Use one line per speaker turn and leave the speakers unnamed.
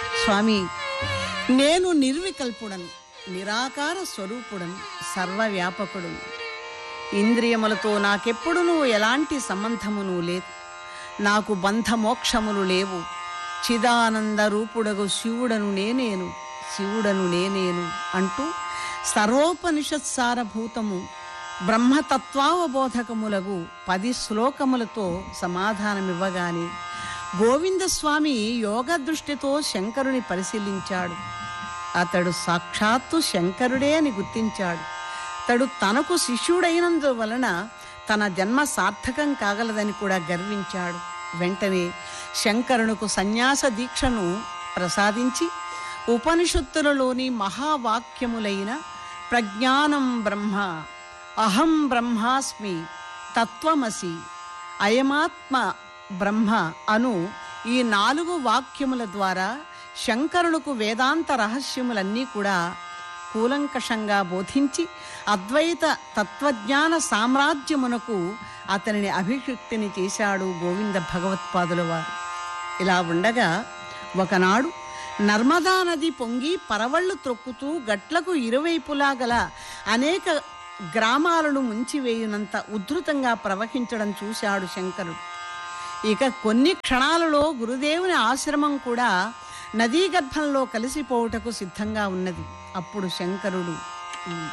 స్వామి నేను నిర్వికల్పుడను నిరాకార స్వరూపుడను సర్వవ్యాపకుడును ఇంద్రియములతో నాకెప్పుడునూ ఎలాంటి సంబంధమును లేదు నాకు బంధమోక్షములు లేవు చిదానంద రూపుడగు శివుడను నేనేను శివుడను నేనేను అంటూ సర్వోపనిషత్సారభూతము బ్రహ్మతత్వావబోధకములగు పది శ్లోకములతో సమాధానమివ్వగానే గోవిందస్వామి యోగ దృష్టితో శంకరుని పరిశీలించాడు అతడు సాక్షాత్తు శంకరుడే అని గుర్తించాడు అతడు తనకు శిష్యుడైనందువలన తన జన్మ సార్థకం కాగలదని కూడా గర్వించాడు వెంటనే శంకరునికి సన్యాస దీక్షను ప్రసాదించి ఉపనిషత్తులలోని మహావాక్యములైన ప్రజ్ఞానం బ్రహ్మ అహం బ్రహ్మాస్మి తత్వమసి అయమాత్మ బ్రహ్మ అను ఈ నాలుగు వాక్యముల ద్వారా శంకరులకు వేదాంత రహస్యములన్నీ కూడా కూలంకషంగా బోధించి అద్వైత తత్వజ్ఞాన సామ్రాజ్యమునకు అతనిని అభిషిక్తిని చేశాడు గోవింద భగవత్పాదుల వారు ఇలా ఉండగా ఒకనాడు నర్మదా నది పొంగి పరవళ్ళు త్రొక్కుతూ గట్లకు ఇరువైపులా గల అనేక గ్రామాలను ముంచివేయునంత ఉద్ధృతంగా ప్రవహించడం చూశాడు శంకరుడు ఇక కొన్ని క్షణాలలో గురుదేవుని ఆశ్రమం కూడా నదీ గర్భంలో కలిసిపోవుటకు సిద్ధంగా ఉన్నది అప్పుడు శంకరుడు "ఉమ్,